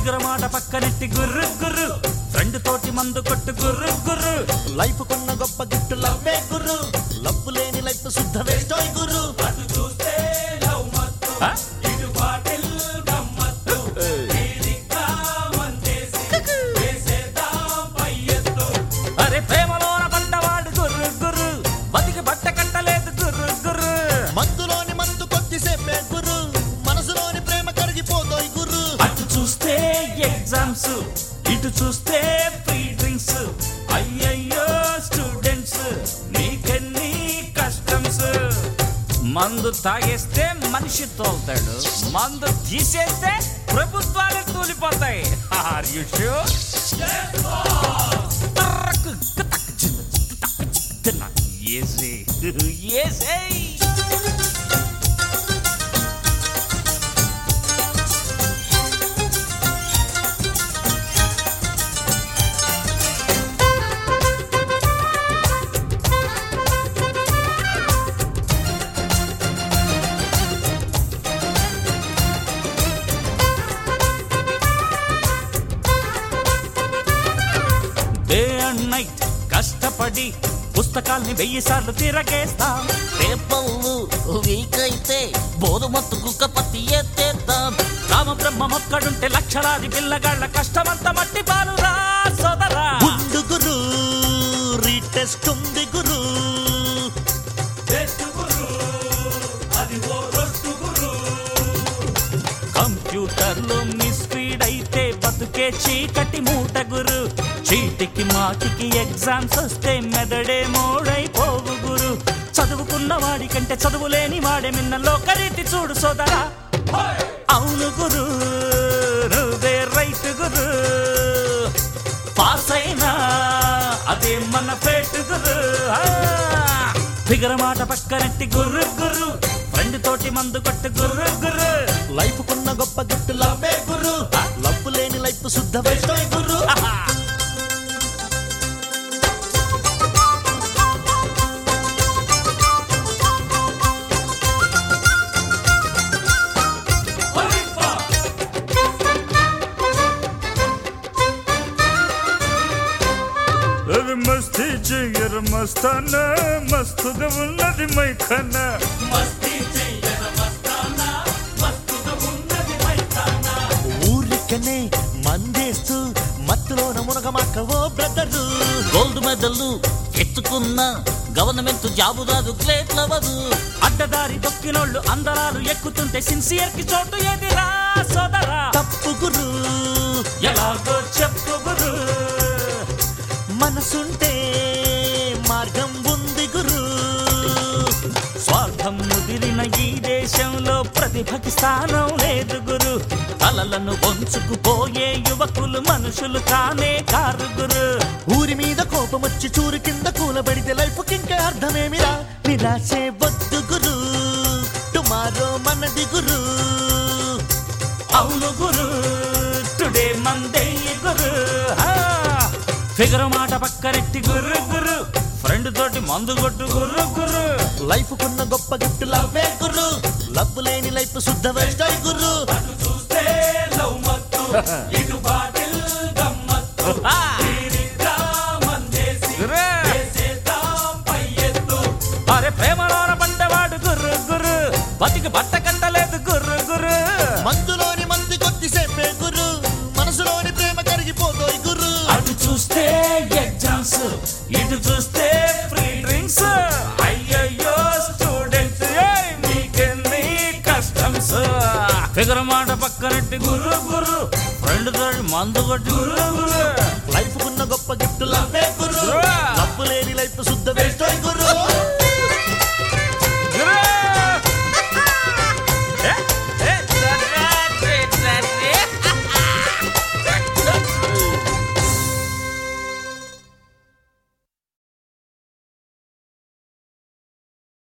Figure మాట పక్కనెట్టి గుర్రు గుర్రు friend తోటి మందు కొట్టు గుర్రు గుర్రు లైఫ్ కొన్న గొప్ప గిఫ్ట్ లవ్వే గురు లవ్ లేని లైఫ్ శుద్ధ వేస్టోయ్ గురు ఆ? అరే ప్రేమలోన పడ్డవాడు గుర్రు గుర్రు బతికి బట్ట కట్టలేదు గుర్రు గుర్రు మందులోని మందు కొద్దిసేపే గురు మనసులోని ప్రేమ కరిగిపోతోయ్ గురు అటు చూస్తే ఎగ్జామ్స్ ఇటు చూస్తే ఫ్రీ డ్రింక్స్ అయ్యయ్యో స్టూడెంట్స్ మీకెన్ని కష్టమ్స్ మందు తాగేస్తే మనిషి తోలుతాడు మందు తీసేస్తే ప్రభుత్వాలు తూలిపోతాయి ఆర్ యు షూర్ ఏసే ఏసే డే అండ్ నైట్ కష్టపడి పుస్తకాల్ని వెయ్యి సార్లు తిరగేస్తాం పేపర్లు వీక్ అయితే బోధమత్తు కుక్క పత్తి ఎత్తేద్దాం రామ బ్రహ్మ మొక్కడుంటే లక్షలాది పిల్లగాళ్ళ కష్టమంత మట్టి పాలురా సోదరా ఉండు గురు రీటెస్ట్ ఉంది గురు కంప్యూటర్లో మిస్ఫీడ్ అయితే బతుకే చీకటి మూట గురు చీటికి మాటికి ఎగ్జామ్స్ వస్తే మెదడే మోడైపోవు గురు చదువుకున్న వాడికంటే చదువులేని వాడే మిన్న లోకరీతి చూడు సోదరా అవును గురు నువ్వే రైట్ గురు పాస్ అయినా అదే మన పేటు గురు ఫిగర్ మాట పక్కనట్టి గుర్రు గుర్రు ఫ్రెండ్ తోటి మందు కొట్టు గుర్రు గుర్రు లైఫ్ కొన్న గొప్ప గిఫ్ట్ లవ్వే గురు లవ్ లేని లైఫ్ శుద్ధ వేస్టోయ్ గురు అది మస్తీ చెయ్యర మస్తాన మస్తుగా ఉన్నది మైఖాన ఊరికనే మందేస్తూ మత్తులోన మునగమాక ఓ బ్రదరు గోల్డ్ మెడల్ ఎత్తుకున్న గవర్నమెంట్ జాబు రాదు గ్రేట్ లవరు అడ్డదారి దొక్కినోళ్ళు అందరాలు ఎక్కుతుంటే సిన్సియర్ కి చోటు ఏదిరా సోదరా తప్పు గురు ఎలాగో చెప్పు గురు మనసుంటే మార్గం ఉంది గురు స్వార్థం ముదిరిన ఈ దేశంలో ప్రతిభకి స్థానం లేదు గురు తలలను వంచుకుపోయే యువకులు మనుషులు కానే కారు గురు ఊరి మీద కోపం వచ్చి చూరు కింద కూలబడితే లైఫ్ ఇంకా అర్థమేమిరా నిరాశే వద్దు గురు టుమారో మనది గురు అవును గురు టుడే మందే గురు ఫిగర్ మాట పక్కనెట్టి గుర్రు గురు ఫ్రెండ్ తోటి మందు కొట్టు గుర్రు గురు లైఫ్ కున్న గొప్ప గిఫ్ట్ లవ్వే గురు లవ్ లేని లైఫ్ శుద్ధ వేస్తాయి గురు ఆ! గురు! అరే ప్రేమలోన పడ్డవాడు గుర్రు గుర్రు బతికి బట్ట కంటలేదు గుర్రు గుర్రు మందులోని మంది కొద్దిసేపే గురు మనసులోని ప్రేమ కరిగిపోతోయ్ గురు అటు చూస్తే ఎగ్జామ్స్ ఇటు చూస్తే ఫ్రీ డ్రింక్స్ అయ్యయ్యో స్టూడెంట్స్ మీకెన్ని కష్టమ్స్ ఫిగర్ మాట పక్కనట్టి గుర్రు గుర్రు ఫ్రెండ్ తోటి మందు కొట్టి గుర్రు గుర్రు లైఫ్ కున్న గొప్ప గిఫ్ట్ లవ్వే గురు గురు. లవ్ లేని లైఫ్ శుద్ధ వేస్తాయి గురు